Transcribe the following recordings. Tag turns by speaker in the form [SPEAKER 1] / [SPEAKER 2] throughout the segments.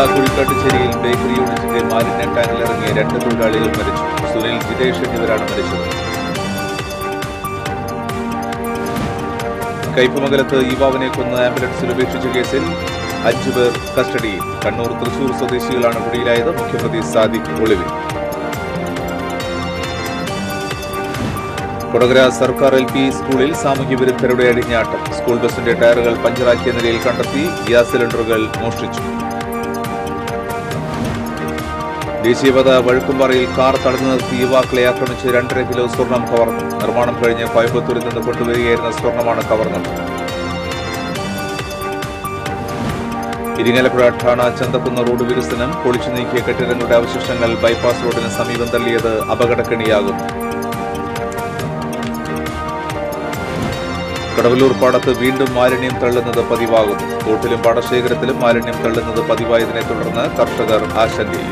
[SPEAKER 1] കുഴിക്കാട്ടുശ്ശേരിയിൽ bakery യൂണിറ്റിന്റെ മാലിന്യ ടാങ്കിൽ ഇറങ്ങിയ രണ്ട് തൊഴിലാളികൾ മരിച്ചു സുനിൽ ജിതേഷ് എന്നിവരാണ് മരിച്ചത് കയ്പമംഗലത്ത് യുവാവിനെ കൊന്ന് ആംബുലൻസിൽ ഉപേക്ഷിച്ച കേസിൽ അഞ്ചു പേർ കസ്റ്റഡിയിൽ കണ്ണൂർ തൃശൂർ സ്വദേശികളാണ് പിടിയിലായത് മുഖ്യപ്രതി സാദിഖ് ഒളിവിൽ കൊടകര സർക്കാർ എൽ പി സ്കൂളിൽ സാമൂഹ്യ വിരുദ്ധരുടെ അടിഞ്ഞാട്ടം സ്കൂൾ ബസിന്റെ ടയറുകൾ പഞ്ചറാക്കിയ നിലയിൽ കണ്ടെത്തി ഗ്യാസ് സിലിണ്ടറുകൾ മോഷ്ടിച്ചു ദേശീയപാത വഴുക്കുംപാറയിൽ കാർ തടഞ്ഞു നിർത്തി യുവാക്കളെ ആക്രമിച്ച് രണ്ടര കിലോ സ്വർണം കവർന്നു നിർമ്മാണം കഴിഞ്ഞ് കോയമ്പത്തൂരിൽ നിന്ന് കൊണ്ടുവരികയായിരുന്ന സ്വർണമാണ് കവർന്നത് ഇരിങ്ങാലക്കുട ഠാണ ചന്തക്കുന്ന് റോഡ് വികസനം പൊളിച്ചു നീക്കിയ കെട്ടിടങ്ങളുടെ അവശിഷ്ടങ്ങൾ ബൈപ്പാസ് റോഡിന് സമീപം തള്ളിയത് അപകടക്കെണിയാകുന്നു കടവല്ലൂർ പാടത്ത് വീണ്ടും മാലിന്യം തള്ളുന്നത് പതിവാകുന്നു തോട്ടിലും പാടശേഖരത്തിലും മാലിന്യം തള്ളുന്നത് പതിവായതിനെ തുടർന്ന് കർഷകർ ആശങ്കയിൽ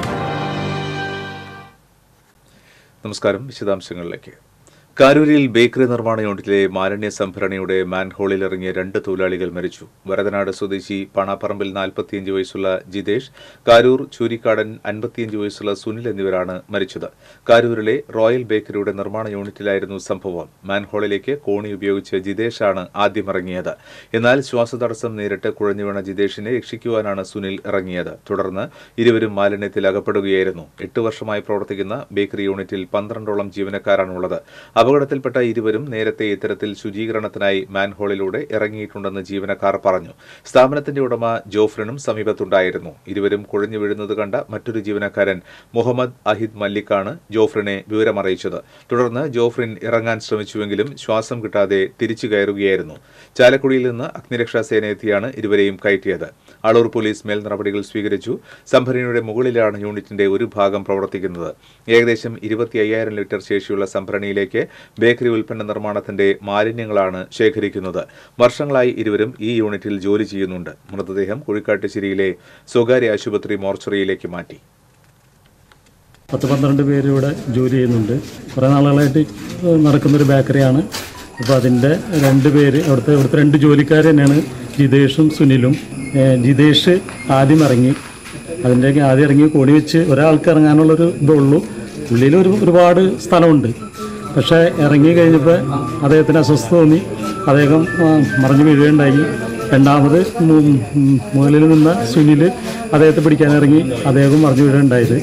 [SPEAKER 1] നമസ്കാരം വിശദാംശങ്ങളിലേക്ക് കാരൂരിൽ ബേക്കറി നിർമ്മാണ യൂണിറ്റിലെ മാലിന്യ സംഭരണിയുടെ മാൻഹോളിൽ ഇറങ്ങിയ രണ്ട് തൊഴിലാളികൾ മരിച്ചു വരതനാട് സ്വദേശി പണാപ്പറമ്പിൽ നാൽപ്പത്തിയഞ്ച് വയസ്സുള്ള ജിതേഷ് കാരൂർ ചൂരിക്കാടൻ അൻപത്തിയഞ്ച് വയസ്സുള്ള സുനിൽ എന്നിവരാണ് മരിച്ചത് കാരൂരിലെ റോയൽ ബേക്കറിയുടെ നിർമ്മാണ യൂണിറ്റിലായിരുന്നു സംഭവം മാൻഹോളിലേക്ക് കോണി ഉപയോഗിച്ച് ജിതേഷാണ് ആദ്യം ഇറങ്ങിയത് എന്നാൽ ശ്വാസതടസ്സം നേരിട്ട് കുഴഞ്ഞു വീണ ജിതേഷിനെ രക്ഷിക്കുവാനാണ് സുനിൽ ഇറങ്ങിയത് തുടർന്ന് ഇരുവരും മാലിന്യത്തിൽ അകപ്പെടുകയായിരുന്നു എട്ട് വർഷമായി പ്രവർത്തിക്കുന്ന ബേക്കറി യൂണിറ്റിൽ പന്ത്രണ്ടോളം ജീവനക്കാരാണുള്ളത് അപകടത്തിൽപ്പെട്ട ഇരുവരും നേരത്തെ ഇത്തരത്തിൽ ശുചീകരണത്തിനായി മാൻഹോളിലൂടെ ഇറങ്ങിയിട്ടുണ്ടെന്ന് ജീവനക്കാർ പറഞ്ഞു സ്ഥാപനത്തിന്റെ ഉടമ ജോഫ്രിനും സമീപത്തുണ്ടായിരുന്നു ഇരുവരും കുഴഞ്ഞു വീഴുന്നത് കണ്ട മറ്റൊരു ജീവനക്കാരൻ മുഹമ്മദ് അഹിദ് മല്ലിക്കാണ് ജോഫ്രിനെ വിവരമറിയിച്ചത് തുടർന്ന് ജോഫ്രിൻ ഇറങ്ങാൻ ശ്രമിച്ചുവെങ്കിലും ശ്വാസം കിട്ടാതെ തിരിച്ചു കയറുകയായിരുന്നു ചാലക്കുടിയിൽ നിന്ന് അഗ്നിരക്ഷാ സേന എത്തിയാണ് ഇരുവരെയും കയറ്റിയത് അളൂർ പോലീസ് മേൽ നടപടികൾ സ്വീകരിച്ചു സംഭരണിയുടെ മുകളിലാണ് യൂണിറ്റിന്റെ ഒരു ഭാഗം പ്രവർത്തിക്കുന്നത് ഏകദേശം ഇരുപത്തി അയ്യായിരം ലിറ്റർ ശേഷിയുള്ള സംഭരണിയിലേക്ക് ബേക്കറി ഉൽപ്പന്ന നിർമ്മാണത്തിന്റെ മാലിന്യങ്ങളാണ് ശേഖരിക്കുന്നത് വർഷങ്ങളായി ഇരുവരും ഈ യൂണിറ്റിൽ ജോലി ചെയ്യുന്നുണ്ട് മൃതദേഹം കുഴിക്കാട്ടുശ്ശേരിയിലെ സ്വകാര്യ ആശുപത്രി മോർച്ചറിയിലേക്ക് മാറ്റി
[SPEAKER 2] പത്ത് പന്ത്രണ്ട് പേര് ഇവിടെ ജോലി ചെയ്യുന്നുണ്ട് കുറേ നാളുകളായിട്ട് നടക്കുന്നൊരു ബേക്കറിയാണ് അപ്പോൾ അതിൻ്റെ രണ്ട് പേര് അവിടുത്തെ ഇവിടുത്തെ രണ്ട് ജോലിക്കാർ തന്നെയാണ് ജിതേഷും സുനിലും ഏഹ് ജിതേഷ് ആദ്യം ഇറങ്ങി അതിൻ്റെ ആദ്യം ഇറങ്ങി കോണി വെച്ച് ഒരാൾക്ക് ഇറങ്ങാനുള്ളൊരു ഇതുള്ളൂ ഉള്ളിൽ ഒരു ഒരുപാട് സ്ഥലമുണ്ട് പക്ഷേ ഇറങ്ങി കഴിഞ്ഞപ്പോൾ അദ്ദേഹത്തിന് അസ്വസ്ഥത തോന്നി അദ്ദേഹം ആ, മറിഞ്ഞു വീഴുകയുണ്ടായി രണ്ടാമത് മു- ഉം, മുകളിൽ നിന്ന സുനിൽ അദ്ദേഹത്തെ പിടിക്കാനിറങ്ങി അദ്ദേഹം മറിഞ്ഞു വീഴുകയുണ്ടായത്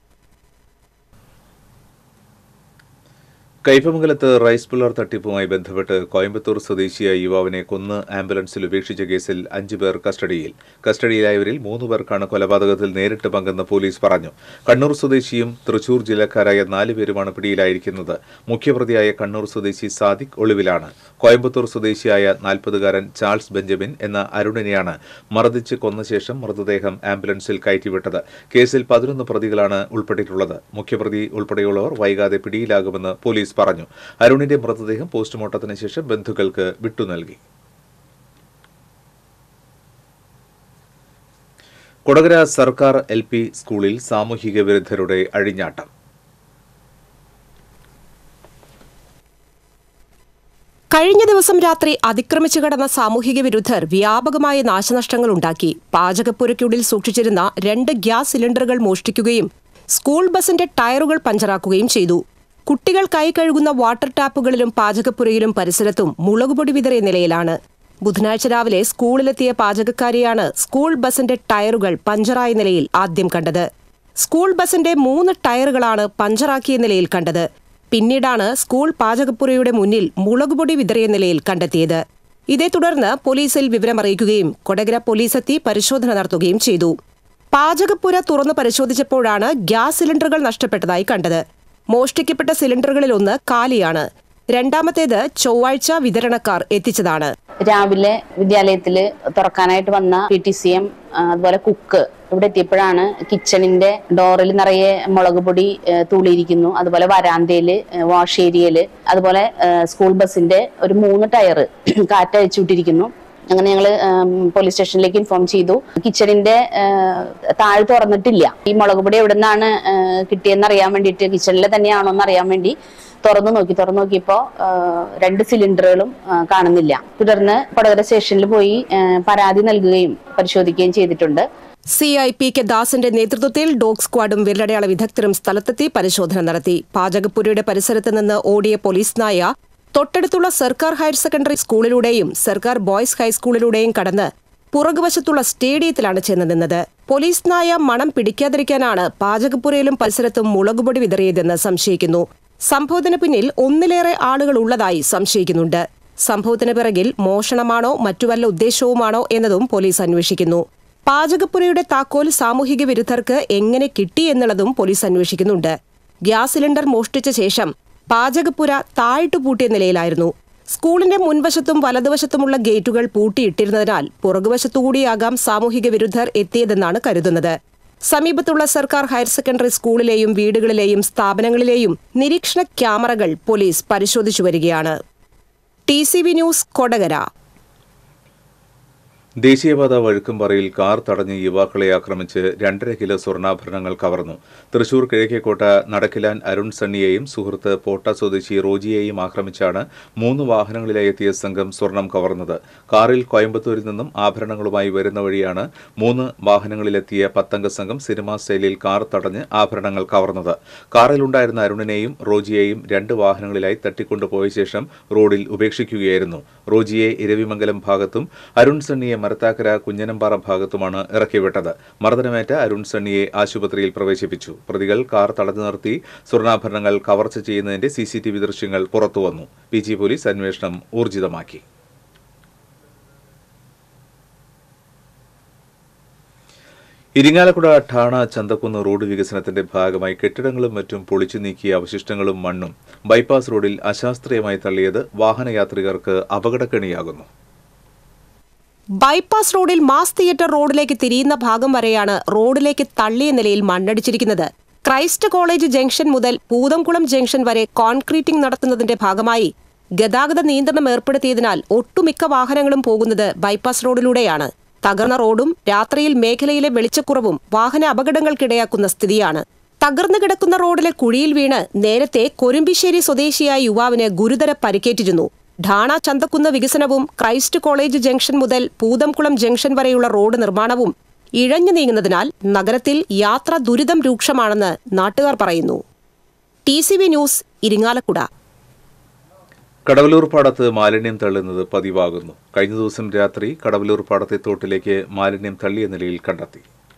[SPEAKER 1] കൈപ്പമംഗലത്ത് റൈസ് പുള്ളർ തട്ടിപ്പുമായി ബന്ധപ്പെട്ട് കോയമ്പത്തൂർ സ്വദേശിയായ യുവാവിനെ കൊന്ന് ആംബുലൻസിൽ ഉപേക്ഷിച്ച കേസിൽ അഞ്ചു പേർ കസ്റ്റഡിയിൽ കസ്റ്റഡിയിലായവരിൽ മൂന്ന് പേർക്കാണ് കൊലപാതകത്തിൽ നേരിട്ട് പങ്കെന്ന് പോലീസ് പറഞ്ഞു കണ്ണൂർ സ്വദേശിയും തൃശൂർ ജില്ലക്കാരായ നാല് പേരുമാണ് പിടിയിലായിരിക്കുന്നത് മുഖ്യപ്രതിയായ കണ്ണൂർ സ്വദേശി സാദിഖ് ഒളിവിലാണ് കോയമ്പത്തൂർ സ്വദേശിയായ നാൽപ്പതുകാരൻ ചാൾസ് ബെഞ്ചമിൻ എന്ന അരുണിനെയാണ് മർദ്ദിച്ച് കൊന്ന ശേഷം മൃതദേഹം ആംബുലൻസിൽ കയറ്റിവിട്ടത് കേസിൽ പതിനൊന്ന് പ്രതികളാണ് ഉൾപ്പെട്ടിട്ടുള്ളത് മുഖ്യപ്രതി ഉൾപ്പെടെയുള്ളവർ വൈകാതെ പിടിയിലാകുമെന്ന് പോലീസ് പറഞ്ഞു അരുണിന്റെ മൃതദേഹം പോസ്റ്റ്മോർട്ടത്തിന് ശേഷം ബന്ധുക്കൾക്ക് വിട്ടു നൽകി കൊടകര സർക്കാർ എൽ പി സ്കൂളിൽ സാമൂഹിക വിരുദ്ധരുടെ അഴിഞ്ഞാട്ടം
[SPEAKER 3] കഴിഞ്ഞ ദിവസം രാത്രി അതിക്രമിച്ചു കടന്ന സാമൂഹിക വിരുദ്ധർ വ്യാപകമായ നാശനഷ്ടങ്ങൾ ഉണ്ടാക്കി പാചകപ്പുരയ്ക്കുള്ളിൽ സൂക്ഷിച്ചിരുന്ന രണ്ട് ഗ്യാസ് സിലിണ്ടറുകൾ മോഷ്ടിക്കുകയും സ്കൂൾ ബസിന്റെ ടയറുകൾ പഞ്ചറാക്കുകയും ചെയ്തു കുട്ടികൾ കൈ കഴുകുന്ന വാട്ടർ ടാപ്പുകളിലും പാചകപ്പുരയിലും പരിസരത്തും മുളകുപൊടി വിതറിയ നിലയിലാണ് ബുധനാഴ്ച രാവിലെ സ്കൂളിലെത്തിയ പാചകക്കാരിയാണ് സ്കൂൾ ബസിന്റെ ടയറുകൾ പഞ്ചറായ നിലയിൽ ആദ്യം കണ്ടത് സ്കൂൾ ബസിന്റെ മൂന്ന് ടയറുകളാണ് പഞ്ചറാക്കിയ നിലയിൽ കണ്ടത് പിന്നീടാണ് സ്കൂൾ പാചകപ്പുരയുടെ മുന്നിൽ മുളകുപൊടി വിതറിയ നിലയിൽ കണ്ടെത്തിയത് ഇതേ തുടർന്ന് പോലീസിൽ വിവരമറിയിക്കുകയും കൊടകര പോലീസെത്തി പരിശോധന നടത്തുകയും ചെയ്തു പാചകപ്പുര തുറന്ന് പരിശോധിച്ചപ്പോഴാണ് ഗ്യാസ് സിലിണ്ടറുകൾ നഷ്ടപ്പെട്ടതായി കണ്ടത് മോഷ്ടിക്കപ്പെട്ട സിലിണ്ടറുകളിൽ ഒന്ന് കാലിയാണ് രണ്ടാമത്തേത് ചൊവ്വാഴ്ച വിതരണക്കാർ എത്തിച്ചതാണ്
[SPEAKER 4] രാവിലെ വിദ്യാലയത്തില് തുറക്കാനായിട്ട് വന്ന പി ടി സി എം അതുപോലെ കുക്ക് ഇവിടെ എത്തിയപ്പോഴാണ് കിച്ചണിന്റെ ഡോറിൽ നിറയെ മുളക് പൊടി ഏ, തൂളിയിരിക്കുന്നു അതുപോലെ വരാന്തയില് ഏ, വാഷ് ഏരിയയില് അതുപോലെ ഏ, സ്കൂൾ ബസിന്റെ ഒരു മൂന്ന് ടയറ് കാറ്റഴിച്ചു വിട്ടിരിക്കുന്നു അങ്ങനെ ഞങ്ങൾ പോലീസ് സ്റ്റേഷനിലേക്ക് ഇൻഫോം ചെയ്തു കിച്ചണിന്റെ താഴ് തുറന്നിട്ടില്ല ഈ മുളക് പൊടി എവിടെ നിന്നാണ് കിട്ടിയെന്ന് അറിയാൻ വേണ്ടിയിട്ട് കിച്ചണിലെ തന്നെയാണോ എന്ന് അറിയാൻ വേണ്ടി തുറന്നു നോക്കി തുറന്നു നോക്കിയപ്പോ ആ, രണ്ട് സിലിണ്ടറുകളും ആ, കാണുന്നില്ല തുടർന്ന് കൊടകര സ്റ്റേഷനിൽ പോയി ആ, പരാതി നൽകുകയും പരിശോധിക്കുകയും ചെയ്തിട്ടുണ്ട്
[SPEAKER 3] സി ഐ പി കെ ദാസിന്റെ നേതൃത്വത്തിൽ ഡോഗ് സ്ക്വാഡും വിരലടയാള വിദഗ്ധരും സ്ഥലത്തെത്തി പരിശോധന നടത്തി പാചകപ്പുരയുടെ പരിസരത്ത് നിന്ന് ഓടിയ പോലീസ് നായ തൊട്ടടുത്തുള്ള സർക്കാർ ഹയർ സെക്കൻഡറി സ്കൂളിലൂടെയും സർക്കാർ ബോയ്സ് ഹൈസ്കൂളിലൂടെയും കടന്ന് പുറകുവശത്തുള്ള സ്റ്റേഡിയത്തിലാണ് ചെന്ന് നിന്നത് പോലീസ് നായ മണം പിടിക്കാതിരിക്കാനാണ് പാചകപ്പുരയിലും പരിസരത്തും മുളകുപൊടി വിതറിയതെന്ന് സംശയിക്കുന്നു സംഭവത്തിന് പിന്നിൽ ഒന്നിലേറെ ആളുകൾ ഉള്ളതായി സംശയിക്കുന്നുണ്ട് സംഭവത്തിന് പിറകിൽ മോഷണമാണോ മറ്റു വല്ല ഉദ്ദേശവുമാണോ എന്നതും പോലീസ് അന്വേഷിക്കുന്നു പാചകപ്പുരയുടെ താക്കോൽ സാമൂഹിക വിരുദ്ധർക്ക് എങ്ങനെ കിട്ടി എന്നുള്ളതും പോലീസ് അന്വേഷിക്കുന്നുണ്ട് ഗ്യാസ് സിലിണ്ടർ മോഷ്ടിച്ച ശേഷം പാചകപ്പുര താഴിട്ടു പൂട്ടിയ നിലയിലായിരുന്നു സ്കൂളിന്റെ മുൻവശത്തും വലതുവശത്തുമുള്ള ഗേറ്റുകൾ പൂട്ടിയിട്ടിരുന്നതിനാൽ പുറകുവശത്തുകൂടിയാകാം സാമൂഹിക വിരുദ്ധർ എത്തിയതെന്നാണ് കരുതുന്നത് സമീപത്തുള്ള സർക്കാർ ഹയർ സെക്കൻഡറി സ്കൂളിലെയും വീടുകളിലെയും സ്ഥാപനങ്ങളിലെയും നിരീക്ഷണ ക്യാമറകൾ പോലീസ് പരിശോധിച്ചു വരികയാണ് T C V news Kodakara
[SPEAKER 1] ദേശീയപാത വഴുക്കുംപാറയിൽ കാർ തടഞ്ഞ് യുവാക്കളെ ആക്രമിച്ച് രണ്ടര കിലോ സ്വർണ്ണാഭരണങ്ങൾ കവർന്നു തൃശൂർ കിഴക്കേക്കോട്ട നടക്കിലാൻ അരുൺ സണ്ണിയെയും സുഹൃത്ത് പോട്ട സ്വദേശി റോജിയെയും ആക്രമിച്ചാണ് മൂന്ന് വാഹനങ്ങളിലായി എത്തിയ സംഘം സ്വർണം കവർന്നത് കാറിൽ കോയമ്പത്തൂരിൽ നിന്നും ആഭരണങ്ങളുമായി വരുന്ന വഴിയാണ് മൂന്ന് വാഹനങ്ങളിലെത്തിയ പത്തംഗ സംഘം സിനിമാ സ്റ്റൈലിൽ കാർ തടഞ്ഞ് ആഭരണങ്ങൾ കവർന്നത് കാറിലുണ്ടായിരുന്ന അരുണിനെയും റോജിയെയും രണ്ട് വാഹനങ്ങളിലായി തട്ടിക്കൊണ്ടുപോയ ശേഷം റോഡിൽ ഉപേക്ഷിക്കുകയായിരുന്നു റോജിയെ ഇരവിമംഗലം ഭാഗത്തും അരുൺ സണ്ണിയെ മരത്താക്കര കുഞ്ഞനമ്പാറ ഭാഗത്തുമാണ് ഇറക്കിവിട്ടത് മർദ്ദനമേറ്റ അരുൺ സണ്ണിയെ ആശുപത്രിയിൽ പ്രവേശിപ്പിച്ചു പ്രതികൾ കാർ തടഞ്ഞു നിർത്തി സ്വർണ്ണാഭരണങ്ങൾ കവർച്ച ചെയ്യുന്നതിന്റെ സി സി ടി വി ദൃശ്യങ്ങൾ പുറത്തുവന്നു പി ജി പോലീസ് അന്വേഷണം ഊർജിതമാക്കി ഇരിങ്ങാലക്കുട ഠാണ ചന്തക്കുന്ന് റോഡ് വികസനത്തിന്റെ ഭാഗമായി കെട്ടിടങ്ങളും മറ്റും പൊളിച്ചു നീക്കിയ അവശിഷ്ടങ്ങളും മണ്ണും ബൈപ്പാസ് റോഡിൽ അശാസ്ത്രീയമായി തള്ളിയത് വാഹനയാത്രികർക്ക് അപകടക്കെണിയാകുന്നു
[SPEAKER 3] ബൈപ്പാസ് റോഡിൽ മാസ് തിയേറ്റർ റോഡിലേക്ക് തിരിയുന്ന ഭാഗം വരെയാണ് റോഡിലേക്ക് തള്ളിയ നിലയിൽ മണ്ണടിച്ചിരിക്കുന്നത് ക്രൈസ്റ്റ് കോളേജ് ജംഗ്ഷൻ മുതൽ പൂതംകുളം ജംഗ്ഷൻ വരെ കോൺക്രീറ്റിംഗ് നടത്തുന്നതിന്റെ ഭാഗമായി ഗതാഗത നിയന്ത്രണം ഏർപ്പെടുത്തിയതിനാൽ ഒട്ടുമിക്ക വാഹനങ്ങളും പോകുന്നത് ബൈപ്പാസ് റോഡിലൂടെയാണ് തകർന്ന റോഡും രാത്രിയിൽ മേഖലയിലെ വെളിച്ചക്കുറവും വാഹന അപകടങ്ങൾക്കിടയാക്കുന്ന സ്ഥിതിയാണ് തകർന്നു കിടക്കുന്ന റോഡിലെ കുഴിയിൽ വീണ് നേരത്തെ കൊരുമ്പിശ്ശേരി സ്വദേശിയായ യുവാവിന് ഗുരുതര പരിക്കേറ്റിരുന്നു ഢാണ ചന്തക്കുന്ന് വികസനവും ക്രൈസ്റ്റ് കോളേജ് ജംഗ്ഷൻ മുതൽ പൂതംകുളം ജംഗ്ഷൻ വരെയുള്ള റോഡ് നിർമ്മാണവും ഇഴഞ്ഞു നീങ്ങുന്നതിനാൽ നഗരത്തിൽ യാത്ര ദുരിതം രൂക്ഷമാണെന്ന് നാട്ടുകാർ പറയുന്നു T C V news Irinjalakuda
[SPEAKER 1] Kadavalloor പാടത്ത് മാലിന്യം തള്ളുന്നത് പതിവാകുന്നു കഴിഞ്ഞ ദിവസം രാത്രി കടവലൂർ പാടത്തെ തോട്ടിലേക്ക് മാലിന്യം തള്ളിയ നിലയിൽ കണ്ടെത്തി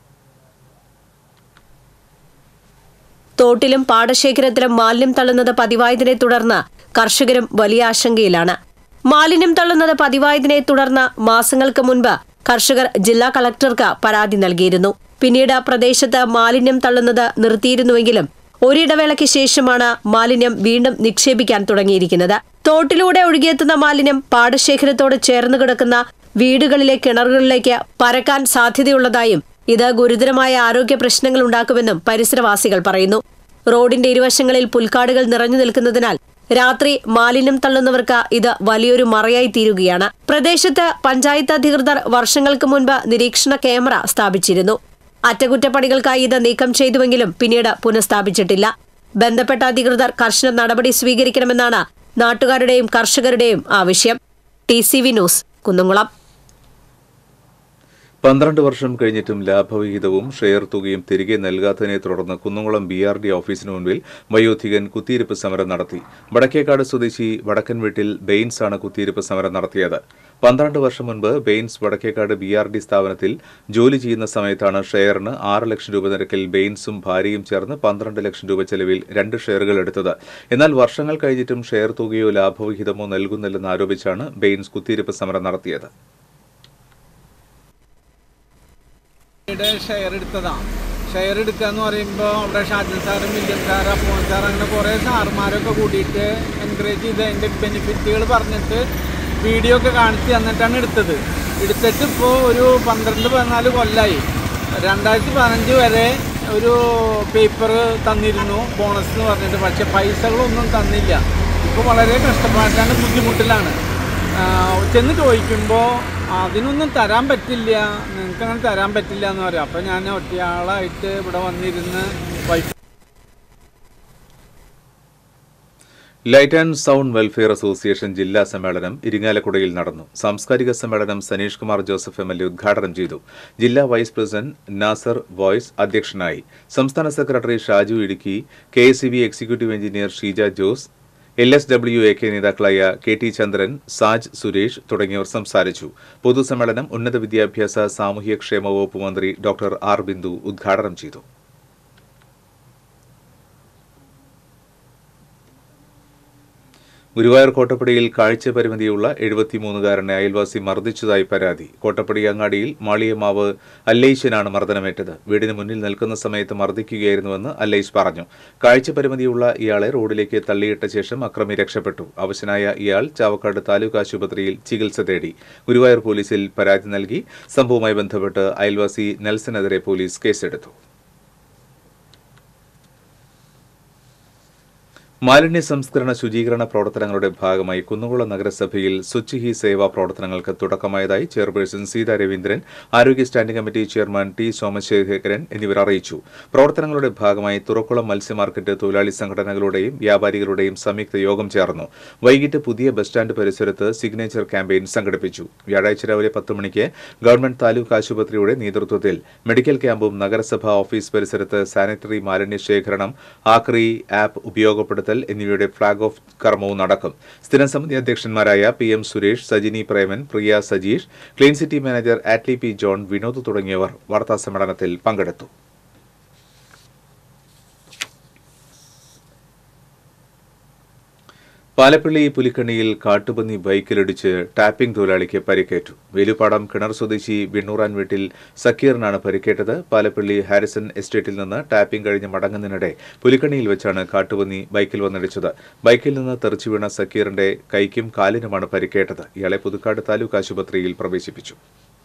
[SPEAKER 5] തോട്ടിലും പാടശേഖരത്തിലും മാലിന്യം തള്ളുന്നത് പതിവായതിനെ തുടർന്ന് കർഷകരും വലിയ ആശങ്കയിലാണ് മാലിന്യം തള്ളുന്നത് പതിവായതിനെ തുടർന്ന് മാസങ്ങൾക്ക് മുൻപ് കർഷകർ ജില്ലാ കളക്ടർക്ക് പരാതി നൽകിയിരുന്നു പിന്നീട് പ്രദേശത്ത് മാലിന്യം തള്ളുന്നത് നിർത്തിയിരുന്നുവെങ്കിലും ഒരിടവേളയ്ക്ക് ശേഷമാണ് മാലിന്യം വീണ്ടും നിക്ഷേപിക്കാൻ തുടങ്ങിയിരിക്കുന്നത് തോട്ടിലൂടെ ഒഴുകിയെത്തുന്ന മാലിന്യം പാടശേഖരത്തോട് ചേർന്ന് കിടക്കുന്ന വീടുകളിലെ കിണറുകളിലേക്ക് പരക്കാൻ സാധ്യതയുള്ളതായും ഇത് ഗുരുതരമായ ആരോഗ്യ പ്രശ്നങ്ങൾ ഉണ്ടാക്കുമെന്നും പരിസരവാസികൾ പറയുന്നു റോഡിന്റെ ഇരുവശങ്ങളിൽ പുൽക്കാടുകൾ നിറഞ്ഞു നിൽക്കുന്നതിനാൽ രാത്രി മാലിന്യം തള്ളുന്നവർക്ക് ഇത് വലിയൊരു മറയായി തീരുകയാണ് പ്രദേശത്ത് പഞ്ചായത്ത് അധികൃതർ വർഷങ്ങൾക്ക് മുൻപ് നിരീക്ഷണ ക്യാമറ സ്ഥാപിച്ചിരുന്നു അറ്റകുറ്റപ്പണികൾക്കായി ഇത് നീക്കം ചെയ്തുവെങ്കിലും പിന്നീട് പുനഃസ്ഥാപിച്ചിട്ടില്ല ബന്ധപ്പെട്ട അധികൃതർ കർശന നടപടി സ്വീകരിക്കണമെന്നാണ് നാട്ടുകാരുടെയും കർഷകരുടെയും ആവശ്യം T C V news Kunnamkulam
[SPEAKER 1] പന്ത്രണ്ട് വർഷം കഴിഞ്ഞിട്ടും ലാഭവിഹിതവും ഷെയർ തുകയും തിരികെ നൽകാത്തതിനെ തുടർന്ന് കുന്നംകുളം ബി ആർ ഡി ഓഫീസിന് മുൻപിൽ വയോധികൻ കുത്തിയിരിപ്പ് സമരം നടത്തി വടക്കേക്കാട് സ്വദേശി വടക്കൻ വീട്ടിൽ ബെയിൻസ് ആണ് കുത്തിയിരിപ്പ് സമരം നടത്തിയത് പന്ത്രണ്ട് വർഷം മുൻപ് ബെയിൻസ് വടക്കേക്കാട് ബി ആർ ഡി സ്ഥാപനത്തിൽ ജോലി ചെയ്യുന്ന സമയത്താണ് ഷെയറിന് ആറ് ലക്ഷം രൂപ നിരക്കിൽ ബെയിൻസും ഭാര്യയും ചേർന്ന് പന്ത്രണ്ട് ലക്ഷം രൂപ ചെലവിൽ രണ്ട് ഷെയറുകൾ എടുത്തത് എന്നാൽ വർഷങ്ങൾ കഴിഞ്ഞിട്ടും ഷെയർ തുകയോ ലാഭവിഹിതമോ നൽകുന്നില്ലെന്ന് ആരോപിച്ചാണ് ബെയിൻസ് കുത്തിയിരിപ്പ് സമരം നടത്തിയത്
[SPEAKER 6] യുടെ ഷെയർ എടുത്തതാണ് ഷെയർ എടുക്കുക എന്ന് പറയുമ്പോൾ അവിടെ ഷാജൻ സാറും വില്യം സാർ അപ്പോൺ സാർ അങ്ങനെ കുറേ സാറുമാരൊക്കെ കൂടിയിട്ട് എൻകറേജ് ചെയ്ത് അതിൻ്റെ ബെനിഫിറ്റുകൾ പറഞ്ഞിട്ട് വീഡിയോ ഒക്കെ കാണിച്ച് തന്നിട്ടാണ് എടുത്തത് എടുത്തിട്ട് ഇപ്പോൾ ഒരു പന്ത്രണ്ട് പതിനാല് കൊല്ലമായി രണ്ടായിരത്തി പതിനഞ്ച് വരെ ഒരു പേപ്പർ തന്നിരുന്നു ബോണസ് എന്ന് പറഞ്ഞിട്ട് പക്ഷേ പൈസകളൊന്നും തന്നില്ല ഇപ്പോൾ വളരെ കഷ്ടപ്പാട്ടാണ് ബുദ്ധിമുട്ടിലാണ് ആഹ് ചെന്ന് ചോദിക്കുമ്പോൾ അതിനൊന്നും തരാൻ പറ്റില്ല നിങ്ങൾക്ക് അങ്ങനെ തരാൻ പറ്റില്ല എന്ന് പറയാം അപ്പം ഞാൻ ഒറ്റയാളായിട്ട് ഇവിടെ വന്നിരുന്ന് wife
[SPEAKER 1] light and sound welfare association ജില്ലാ സമ്മേളനം ഇരിങ്ങാലക്കുടയിൽ നടന്നു സാംസ്കാരിക സമ്മേളനം Saneesh Kumar Joseph M L A ഉദ്ഘാടനം ചെയ്തു ജില്ലാ വൈസ് പ്രസിഡന്റ് നാസർ വോയ്സ് അധ്യക്ഷനായി സംസ്ഥാന secretary Shaju Idukki K S executive engineer Sheeja Jose L S W A K നേതാക്കളായ കെ ടി ചന്ദ്രൻ സാജ് സുരേഷ് തുടങ്ങിയവർ സംസാരിച്ചു പൊതുസമ്മേളനം ഉന്നത വിദ്യാഭ്യാസ സാമൂഹ്യക്ഷേമ വകുപ്പ് മന്ത്രി ഡോക്ടർ ആർ ബിന്ദു ഉദ്ഘാടനം ചെയ്തു ഗുരുവായൂർ കോട്ടപ്പടിയിൽ കാഴ്ച പരിമിതിയുള്ള എഴുപത്തിമൂന്നുകാരനെ അയൽവാസി മർദ്ദിച്ചതായി പരാതി കോട്ടപ്പടി അങ്ങാടിയിൽ മാളിയമാവ് അല്ലൈശനാണ് മർദ്ദനമേറ്റത് വീടിന് മുന്നിൽ നിൽക്കുന്ന സമയത്ത് മർദ്ദിക്കുകയായിരുന്നുവെന്ന് അല്ലൈസ് പറഞ്ഞു കാഴ്ച പരിമിതിയുള്ള ഇയാളെ റോഡിലേക്ക് തള്ളിയിട്ട ശേഷം അക്രമി രക്ഷപ്പെട്ടു അവശനായ ഇയാൾ ചാവക്കാട് താലൂക്ക് ആശുപത്രിയിൽ ചികിത്സ തേടി ഗുരുവായൂർ പോലീസിൽ പരാതി നൽകി സംഭവവുമായി ബന്ധപ്പെട്ട് അയൽവാസി നെൽസനെതിരെ പോലീസ് കേസെടുത്തു മാലിന്യ സംസ്കരണ ശുചീകരണ പ്രവർത്തനങ്ങളുടെ ഭാഗമായി കുന്നുകുളം നഗരസഭയിൽ സ്വച്ഛ് ഹി സേവാ പ്രവർത്തനങ്ങൾക്ക് തുടക്കമായതായി ചെയർപേഴ്സൺ സീതാ രവീന്ദ്രൻ ആരോഗ്യ standing committee chairman T Somasekharan എന്നിവർ അറിയിച്ചു പ്രവർത്തനങ്ങളുടെ ഭാഗമായി തുറക്കുളം മത്സ്യ മാർക്കറ്റ് തൊഴിലാളി സംഘടനകളുടെയും വ്യാപാരികളുടെയും സംയുക്ത യോഗം ചേർന്നു വൈകിട്ട് പുതിയ ബസ് സ്റ്റാൻഡ് പരിസരത്ത് സിഗ്നേച്ചർ ക്യാമ്പയിൻ സംഘടിപ്പിച്ചു വ്യാഴാഴ്ച രാവിലെ പത്ത് മണിക്ക് ഗവൺമെന്റ് താലൂക്ക് ആശുപത്രിയുടെ നേതൃത്വത്തിൽ മെഡിക്കൽ ക്യാമ്പും നഗരസഭാ ഓഫീസ് പരിസരത്ത് സാനിറ്ററി മാലിന്യ ശേഖരണം ആക്രി ആപ്പ് ഉപയോഗപ്പെടുത്തൽ എന്നിവയുടെ ഫ്ളാഗ് ഓഫ് കർമ്മവും നടക്കും സ്ഥിരം സമിതി അധ്യക്ഷന്മാരായ P M Suresh Sajini Preman Priya Sajeesh clean city manager Attly P John Vinod തുടങ്ങിയവർ വാർത്താസമ്മേളനത്തിൽ പങ്കെടുത്തു പാലപ്പള്ളി പുലിക്കണ്ണിയിൽ കാട്ടുപന്നി ബൈക്കിലിടിച്ച് ടാപ്പിംഗ് തൊഴിലാളിക്ക് പരിക്കേറ്റു വേലുപാടം കിണർ സ്വദേശി വിണ്ണൂറാൻ വീട്ടിൽ സക്കീറിനാണ് പരിക്കേറ്റത് പാലപ്പള്ളി ഹാരിസൺ എസ്റ്റേറ്റിൽ നിന്ന് ടാപ്പിംഗ് കഴിഞ്ഞ് മടങ്ങുന്നതിനിടെ പുലിക്കണ്ണിയിൽ വെച്ചാണ് കാട്ടുപന്നി ബൈക്കിൽ വന്നിടിച്ചത് ബൈക്കിൽ നിന്ന് തെറിച്ചു വീണ സക്കീറിന്റെ കൈക്കും കാലിനുമാണ് പരിക്കേറ്റത് ഇയാളെ പുതുക്കാട് താലൂക്ക് ആശുപത്രിയിൽ പ്രവേശിപ്പിച്ചു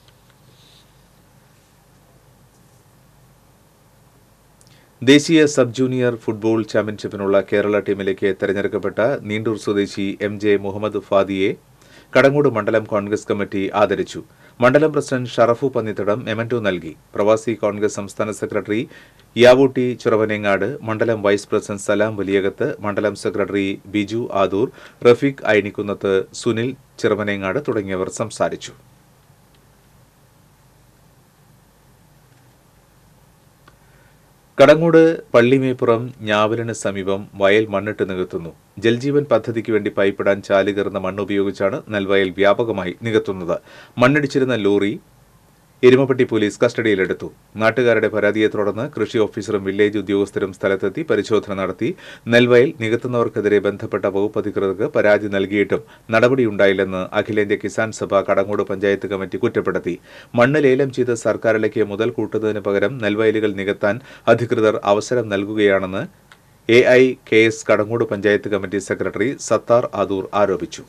[SPEAKER 1] ദേശീയ സബ് ജൂനിയർ ഫുട്ബോൾ ചാമ്പ്യൻഷിപ്പിനുള്ള കേരള ടീമിലേക്ക് തെരഞ്ഞെടുക്കപ്പെട്ട നീണ്ടൂർ സ്വദേശി എം ജെ മുഹമ്മദ് ഫാദിയെ കടങ്ങോട് മണ്ഡലം കോൺഗ്രസ് കമ്മിറ്റി ആദരിച്ചു മണ്ഡലം പ്രസിഡന്റ് ഷറഫു പന്നിത്തടം മെമന്റോ നൽകി പ്രവാസി കോൺഗ്രസ് സംസ്ഥാന സെക്രട്ടറി യാവൂട്ടി ചുറവനേങ്ങാട് മണ്ഡലം വൈസ് പ്രസിഡന്റ് സലാം വലിയകത്ത് മണ്ഡലം സെക്രട്ടറി ബിജു ആദൂർ റഫീഖ് ഐനിക്കുന്നത്ത് സുനിൽ ചിറവനേങ്ങാട് തുടങ്ങിയവർ സംസാരിച്ചു കടങ്ങോട് പള്ളിമേപ്പുറം ഞാവലിന് സമീപം വയൽ മണ്ണിട്ട് നികത്തുന്നു ജൽജീവൻ പദ്ധതിക്ക് വേണ്ടി പൈപ്പിടാൻ ചാലുകയറുന്ന മണ്ണ് ഉപയോഗിച്ചാണ് നെൽവയൽ വ്യാപകമായി നികത്തുന്നത് മണ്ണിടിച്ചിരുന്ന ലോറി എരുമപ്പെട്ടി പോലീസ് കസ്റ്റഡിയിലെടുത്തു നാട്ടുകാരുടെ പരാതിയെ തുടർന്ന് കൃഷി ഓഫീസറും വില്ലേജ് ഉദ്യോഗസ്ഥരും സ്ഥലത്തെത്തി പരിശോധന നടത്തി നെൽവയൽ നികത്തുന്നവർക്കെതിരെ ബന്ധപ്പെട്ട വകുപ്പ് അധികൃതർക്ക് പരാതി നൽകിയിട്ടും നടപടിയുണ്ടായില്ലെന്ന് അഖിലേന്ത്യാ കിസാൻ സഭ കടങ്ങോട് പഞ്ചായത്ത് കമ്മിറ്റി കുറ്റപ്പെടുത്തി മണ്ണ് ലേലം ചെയ്ത് സർക്കാരിലേക്ക് മുതൽ കൂട്ടുന്നതിന് പകരം നെൽവയലുകൾ നികത്താൻ അധികൃതർ അവസരം നൽകുകയാണെന്ന് A I K S Kadangode panchayat committee secretary Sathar Adoor ആരോപിച്ചു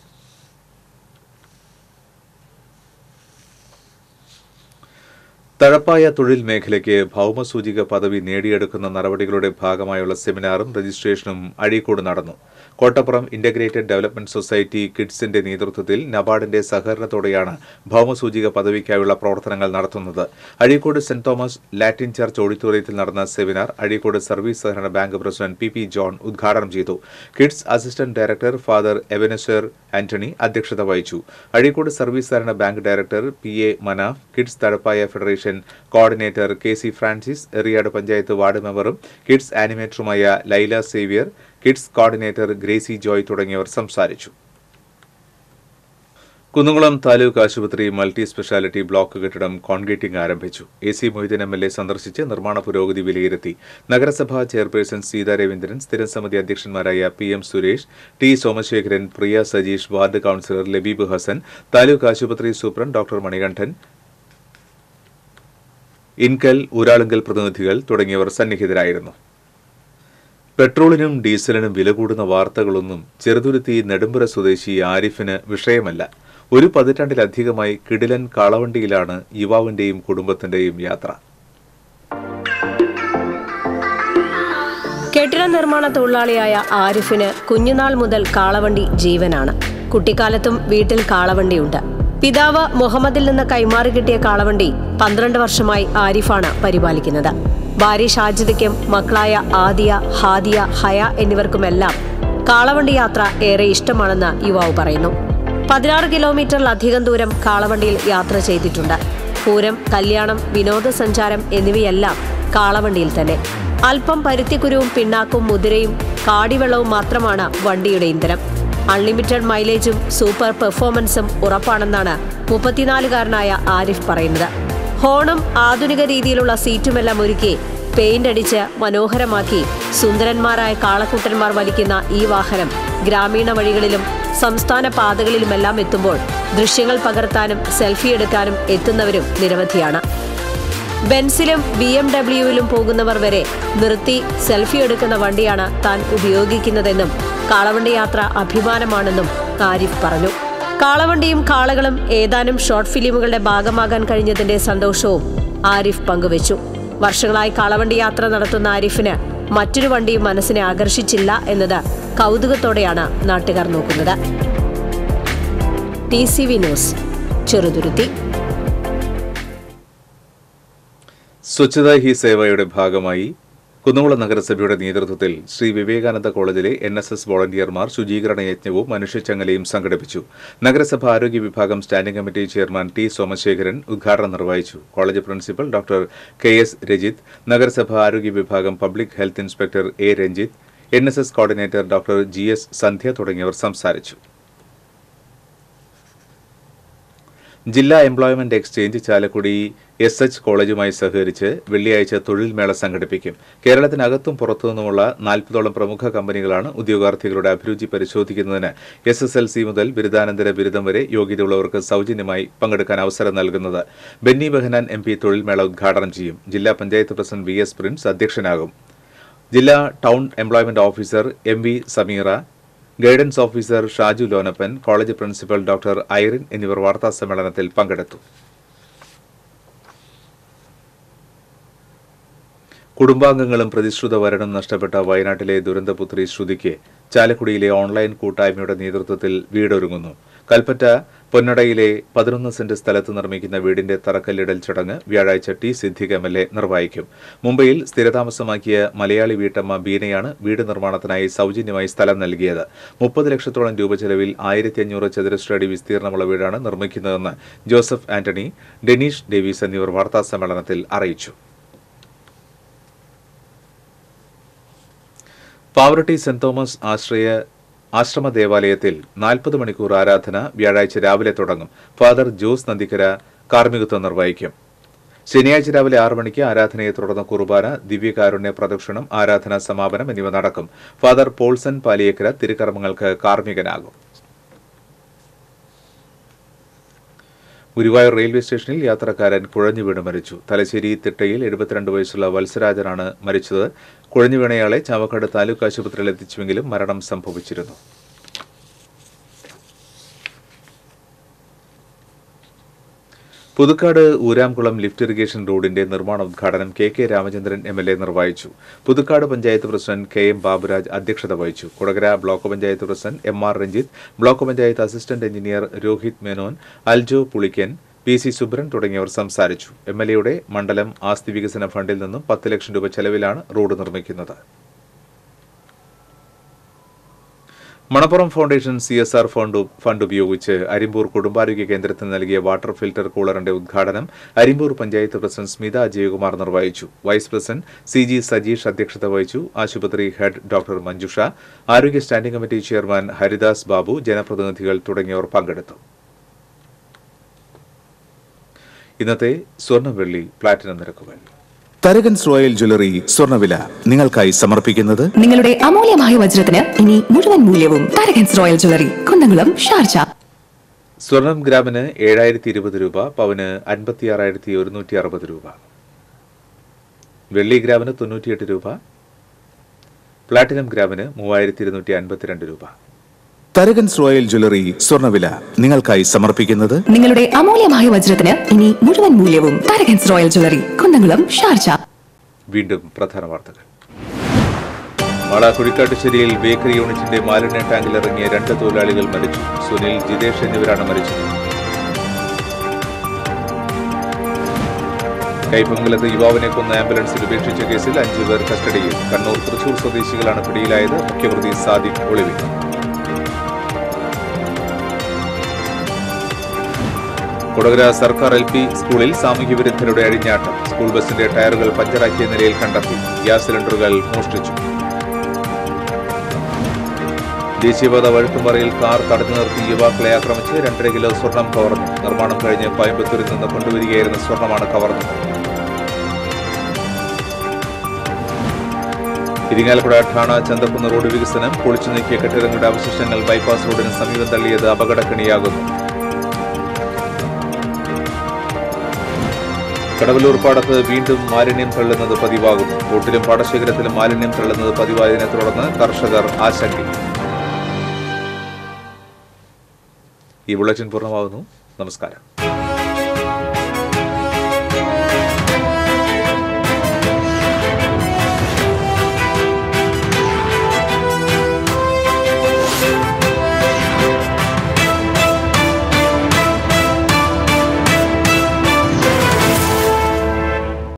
[SPEAKER 1] തഴപ്പായ തൊഴിൽ മേഖലയ്ക്ക് ഭൗമസൂചിക പദവി നേടിയെടുക്കുന്ന നടപടികളുടെ ഭാഗമായുള്ള സെമിനാറും രജിസ്ട്രേഷനും അഴീക്കോട് നടന്നു കോട്ടപ്പുറം ഇന്റഗ്രേറ്റഡ് ഡെവലപ്മെന്റ് സൊസൈറ്റി കിഡ്സിന്റെ നേതൃത്വത്തിൽ നബാർഡിന്റെ സഹകരണത്തോടെയാണ് ഭൗമസൂചിക പദവിക്കായുള്ള പ്രവർത്തനങ്ങൾ നടത്തുന്നത് Azhikode Saint Thomas Latin church ഓഡിറ്റോറിയത്തിൽ നടന്ന സെമിനാർ അഴീക്കോട് സർവീസ് സഹകരണ bank president P P John ഉദ്ഘാടനം ചെയ്തു kids assistant director father Ebenezer Antony അധ്യക്ഷത വഹിച്ചു അഴീക്കോട് സർവീസ് സഹകരണ bank director P A Manaf kids തഴപ്പായ federation coordinator K C Francis Eriyad panchayat ward മെമ്പറും കിഡ്സ് ആനിമേറ്ററുമായ Laila Xavier kids coordinator Gracy Joy തുടങ്ങിയവർ സംസാരിച്ചു കുന്നുകുളം താലൂക്ക് ആശുപത്രി മൾട്ടി സ്പെഷ്യാലിറ്റി ബ്ലോക്ക് കെട്ടിടം കോൺക്രീറ്റിംഗ് ആരംഭിച്ചു A C Moideen M L A സന്ദർശിച്ച് നിർമ്മാണ പുരോഗതി വിലയിരുത്തി നഗരസഭാ ചെയർപേഴ്സൺ സീതാ രവീന്ദ്രൻ സ്ഥിരം സമിതി അധ്യക്ഷന്മാരായ P M Suresh T Somasekharan Priya Sajeesh ward councillor Labeeb Hasan taluk ആശുപത്രി സൂപ്രണ്ട് ഡോക്ടർ മണികണ്ഠൻ ഇൻകൽ ഊരാളുങ്കൽ പ്രതിനിധികൾ തുടങ്ങിയവർ സന്നിഹിതരായിരുന്നു പെട്രോളിനും ഡീസലിനും വില കൂടുന്ന വാർത്തകളൊന്നും ചെറുതുരുത്തി നെടുമ്പുര സ്വദേശി ആരിഫിന് വിഷയമല്ല ഒരു പതിറ്റാണ്ടിലധികമായി കിടിലൻ കാളവണ്ടിയിലാണ് യുവാവിന്റെയും കുടുംബത്തിന്റെയും യാത്ര
[SPEAKER 5] കെട്ടിട നിർമ്മാണ തൊഴിലാളിയായ ആരിഫിന് കുഞ്ഞുനാൾ മുതൽ കാളവണ്ടി ജീവനാണ് കുട്ടിക്കാലത്തും വീട്ടിൽ കാളവണ്ടിയുണ്ട് പിതാവ് മുഹമ്മദിൽ നിന്ന് കൈമാറി കിട്ടിയ കാളവണ്ടി പന്ത്രണ്ട് വർഷമായി ആരിഫാണ് പരിപാലിക്കുന്നത് ഭാര്യ ഷാജിദയ്ക്കും മക്കളായ ആദിയ ഹാദിയ ഹയ എന്നിവർക്കുമെല്ലാം കാളവണ്ടി യാത്ര ഏറെ ഇഷ്ടമാണെന്ന് യുവാവ് പറയുന്നു പതിനാറ് കിലോമീറ്ററിലധികം ദൂരം കാളവണ്ടിയിൽ യാത്ര ചെയ്തിട്ടുണ്ട് പൂരം കല്യാണം വിനോദസഞ്ചാരം എന്നിവയെല്ലാം കാളവണ്ടിയിൽ തന്നെ അല്പം പരുത്തിക്കുരുവും പിണ്ണാക്കും മുതിരയും കാടിവെള്ളവും മാത്രമാണ് വണ്ടിയുടെ ഇന്ധനം അൺലിമിറ്റഡ് മൈലേജും സൂപ്പർ പെർഫോമൻസും ഉറപ്പാണെന്നാണ് മുപ്പത്തിനാലുകാരനായ ആരിഫ് പറയുന്നത് ഹോണും ആധുനിക രീതിയിലുള്ള സീറ്റുമെല്ലാം ഒരുക്കി പെയിന്റ് അടിച്ച് മനോഹരമാക്കി സുന്ദരന്മാരായ കാളക്കൂട്ടന്മാർ വലിക്കുന്ന ഈ വാഹനം ഗ്രാമീണ വഴികളിലും സംസ്ഥാന പാതകളിലുമെല്ലാം എത്തുമ്പോൾ ദൃശ്യങ്ങൾ പകർത്താനും സെൽഫി എടുക്കാനും എത്തുന്നവരും നിരവധിയാണ് ബെൻസിലും ബി എം ഡബ്ല്യുവിലും പോകുന്നവർ വരെ നിർത്തി സെൽഫി എടുക്കുന്ന വണ്ടിയാണ് താൻ ഉപയോഗിക്കുന്നതെന്നും കാളവണ്ടി യാത്ര അഭിമാനമാണെന്നും ആരിഫ് പറഞ്ഞു കാളവണ്ടിയും കാളകളും ഏതാനും ഷോർട്ട് ഫിലിമുകളുടെ ഭാഗമാകാൻ കഴിഞ്ഞതിന്റെ സന്തോഷവും ആരിഫ് പങ്കുവച്ചു വർഷങ്ങളായി കാളവണ്ടി യാത്ര നടത്തുന്ന ആരിഫിന് മറ്റൊരു വണ്ടിയും മനസ്സിനെ ആകർഷിച്ചില്ല എന്നത് കൗതുകത്തോടെയാണ് നാട്ടുകാർ നോക്കുന്നത് T C V news Cheruthuruthy
[SPEAKER 1] Swachhata Hi സേവയുടെ ഭാഗമായി കുന്നംകുളം നഗരസഭയുടെ നേതൃത്വത്തിൽ ശ്രീ വിവേകാനന്ദ കോളേജിലെ എൻ എസ് എസ് വോളണ്ടിയർമാർ ശുചീകരണ യജ്ഞവും മനുഷ്യച്ചങ്ങലയും സംഘടിപ്പിച്ചു നഗരസഭ ആരോഗ്യ വിഭാഗം standing committee chairman T Somasekharan ഉദ്ഘാടനം നിർവഹിച്ചു college principal doctor K S Rajith നഗരസഭ ആരോഗ്യ വിഭാഗം public health inspector A Ranjith N S S coordinator doctor G S Sandhya തുടങ്ങിയവർ സംസാരിച്ചു ജില്ലാ employment exchange Chalakudy S H കോളേജുമായി സഹകരിച്ച് വെള്ളിയാഴ്ച തൊഴിൽ മേള സംഘടിപ്പിക്കും കേരളത്തിനകത്തും പുറത്തുനിന്നുമുള്ള നാൽപ്പതോളം പ്രമുഖ കമ്പനികളാണ് ഉദ്യോഗാർത്ഥികളുടെ അഭിരുചി പരിശോധിക്കുന്നതിന് എസ് എസ് എൽ സി മുതൽ ബിരുദാനന്തര ബിരുദം വരെ യോഗ്യതയുള്ളവർക്ക് സൗജന്യമായി പങ്കെടുക്കാൻ അവസരം നൽകുന്നത് ബെന്നി ബെഹനാൻ എം പി തൊഴിൽ മേള ഉദ്ഘാടനം ചെയ്യും ജില്ലാ panchayat president V S Prince അധ്യക്ഷനാകും ജില്ലാ town employment officer M V Sameera guidance officer Shaju Lonappan college principal doctor Irene എന്നിവർ വാർത്താ സമ്മേളനത്തിൽ പങ്കെടുത്തു കുടുംബാംഗങ്ങളും പ്രതിശ്രുത വരണം നഷ്ടപ്പെട്ട വയനാട്ടിലെ ദുരന്തപുത്രി ശ്രുതിക്ക് ചാലക്കുടിയിലെ ഓൺലൈൻ കൂട്ടായ്മയുടെ നേതൃത്വത്തിൽ വീടൊരുങ്ങുന്നു കൽപ്പറ്റ പൊന്നടയിലെ പതിനൊന്ന് സെന്റ് സ്ഥലത്ത് നിർമ്മിക്കുന്ന വീടിന്റെ തറക്കല്ലിടൽ ചടങ്ങ് വ്യാഴാഴ്ച T Siddique M L A നിർവഹിക്കും മുംബൈയിൽ സ്ഥിരതാമസമാക്കിയ മലയാളി വീട്ടമ്മ ബീനയാണ് വീട് നിർമ്മാണത്തിനായി സൗജന്യമായി സ്ഥലം നൽകിയത് മുപ്പത് ലക്ഷത്തോളം രൂപ ചെലവിൽ ആയിരത്തി അഞ്ഞൂറ് ചതുരശ്ര അടി വിസ്തീർണമുള്ള വീടാണ് നിർമ്മിക്കുന്നതെന്ന് ജോസഫ് ആന്റണി ഡെനീഷ് ഡേവീസ് എന്നിവർ വാർത്താസമ്മേളനത്തിൽ അറിയിച്ചു പാവറട്ടി സെന്റ് തോമസ് ആശ്രയ ആശ്രമ ദേവാലയത്തിൽ നാൽപ്പത് മണിക്കൂർ ആരാധന വ്യാഴാഴ്ച രാവിലെ തുടങ്ങും ഫാദർ ജോസ് നന്ദിക്കര കാർമ്മികത്വം നിർവഹിക്കും ശനിയാഴ്ച രാവിലെ ആറ് മണിക്ക് ആരാധനയെ തുടർന്ന് കുർബാന ദിവ്യകാരുണ്യ പ്രദക്ഷിണം ആരാധനാ സമാപനം എന്നിവ നടക്കും ഫാദർ പോൾസൺ പാലിയേക്കര തിരുക്കർമ്മങ്ങൾക്ക് കാർമ്മികനാകും ഗുരുവായൂർ റെയിൽവേ സ്റ്റേഷനിൽ യാത്രക്കാരൻ കുഴഞ്ഞു വീണ് മരിച്ചു തലശ്ശേരി തിട്ടയിൽ എഴുപത്തിരണ്ട് വയസ്സുള്ള വത്സരാജനാണ് മരിച്ചത് കുഴഞ്ഞു വീണയാളെ ചാവക്കാട് താലൂക്ക് ആശുപത്രിയിൽ എത്തിച്ചുവെങ്കിലും മരണം സംഭവിച്ചിരുന്നു പുതുക്കാട് ഊരാംകുളം ലിഫ്റ്റ് ഇറിഗേഷൻ റോഡിന്റെ നിർമ്മാണ ഉദ്ഘാടനം K K Ramachandran M L A നിർവഹിച്ചു Puthukkad panchayat president K M Baburaj അധ്യക്ഷത വഹിച്ചു Kodakara block panchayat president M R Ranjith block panchayat assistant engineer Rohit Menon Aljo Pulikkan P C Subran തുടങ്ങിയവർ സംസാരിച്ചു എം എൽ എയുടെ മണ്ഡലം ആസ്തി വികസന ഫണ്ടിൽ നിന്നും പത്ത് ലക്ഷം രൂപ ചെലവിലാണ് റോഡ് നിർമ്മിക്കുന്നത് Manappuram foundation C S R fund fund ഉപയോഗിച്ച് അരിമ്പൂർ കുടുംബാരോഗ്യ കേന്ദ്രത്തിന് നൽകിയ വാട്ടർ ഫിൽട്ടർ കൂളറിന്റെ ഉദ്ഘാടനം അരിമ്പൂർ പഞ്ചായത്ത് പ്രസിഡന്റ് സ്മിത അജയകുമാർ നിർവഹിച്ചു vice president C G Sajeesh അധ്യക്ഷത വഹിച്ചു ആശുപത്രി ഹെഡ് ഡോക്ടർ മഞ്ജുഷ ആരോഗ്യ standing committee chairman Haridas Babu ജനപ്രതിനിധികൾ തുടങ്ങിയവർ പങ്കെടുത്തു ഇന്നത്തെ സ്വർണ്ണ വെള്ളി പ്ലാറ്റിനം നിരക്കുകൾ
[SPEAKER 7] തരകൻസ് റോയൽ ജ്വല്ലറി സ്വർണ്ണവില നിങ്ങൾക്കായി സമർപ്പിക്കുന്നത്
[SPEAKER 8] നിങ്ങളുടെ അമൂല്യമായ വജ്രത്തിന് ഇനി മുഴുവൻ മൂല്യവും Tharakans royal jewellery Kunnamkulam Sharjah
[SPEAKER 1] സ്വർണം ഗ്രാമിന് ഏഴായിരത്തി ഇരുപത് രൂപ പവന് അൻപത്തിയാറായിരത്തി ഒരുന്നൂറ്റി അറുപത് രൂപ വെള്ളി ഗ്രാമിന് തൊണ്ണൂറ്റിയെട്ട് രൂപ പ്ലാറ്റിനം ഗ്രാമിന് മൂവായിരത്തി ഇരുന്നൂറ്റി അൻപത്തിരണ്ട് രൂപ
[SPEAKER 7] തരകൻസ് റോയൽ ജ്വല്ലറി സ്വർണ്ണവില നിങ്ങൾക്കായി സമർപ്പിക്കുന്നത്
[SPEAKER 8] നിങ്ങളുടെ അമൂല്യമായ വജ്രത്തിന് ഇനി മുഴുവൻ മൂല്യവും Tharakans royal jewellery Kunnamkulam Sharjah
[SPEAKER 1] വീണ്ടും പ്രധാന വാർത്തകൾ മാള കുഴിക്കാട്ടുശ്ശേരിയിൽ ബേക്കറി യൂണിറ്റിന്റെ മാലിന്യ ടാങ്കിൽ ഇറങ്ങിയ രണ്ട് തൊഴിലാളികൾ മരിച്ചു സുനിൽ ജിതേഷ് എന്നിവരാണ് മരിച്ചത് കൈപ്പമംഗലത്ത് യുവാവിനെ കൊന്ന ആംബുലൻസിൽ ഉപേക്ഷിച്ച കേസിൽ അഞ്ചു പേർ കസ്റ്റഡിയിൽ കണ്ണൂർ തൃശൂർ സ്വദേശികളാണ് പിടിയിലായത് മുഖ്യപ്രതി സാദിഖ് ഒളിവിൽ കൊടകര സർക്കാർ എൽ പി സ്കൂളിൽ സാമൂഹ്യ വിരുദ്ധരുടെ അഴിഞ്ഞാട്ടം സ്കൂൾ ബസിന്റെ ടയറുകൾ പഞ്ചറാക്കിയ നിലയിൽ കണ്ടെത്തി ഗ്യാസ് സിലിണ്ടറുകൾ മോഷ്ടിച്ചു ദേശീയപാത വഴുക്കുംപറയിൽ കാർ തടഞ്ഞു നിർത്തി യുവാക്കളെ ആക്രമിച്ച് രണ്ടര കിലോ സ്വർണം കവർന്നു നിർമ്മാണം കഴിഞ്ഞ് കോയമ്പത്തൂരിൽ നിന്ന് കൊണ്ടുവരികയായിരുന്ന സ്വർണമാണ് കവർന്നത് ഇരിങ്ങാലക്കുട ഠാണ ചന്തക്കുന്ന് റോഡ് വികസനം പൊളിച്ചു നീക്കിയ കെട്ടിടങ്ങളുടെ അവശിഷ്ടങ്ങൾ ബൈപ്പാസ് റോഡിന് സമീപം തള്ളിയത് അപകടക്കണിയാകുന്നു കടവല്ലൂർ പാടത്ത് വീണ്ടും മാലിന്യം തള്ളുന്നത് പതിവാകുന്നു റോട്ടിലും പാടശേഖരത്തിലും മാലിന്യം തള്ളുന്നത് പതിവായതിനെ തുടർന്ന് കർഷകർ ആശങ്കയിൽ ഈ ബുള്ളറ്റിൻ പൂർണ്ണമാകുന്നു നമസ്കാരം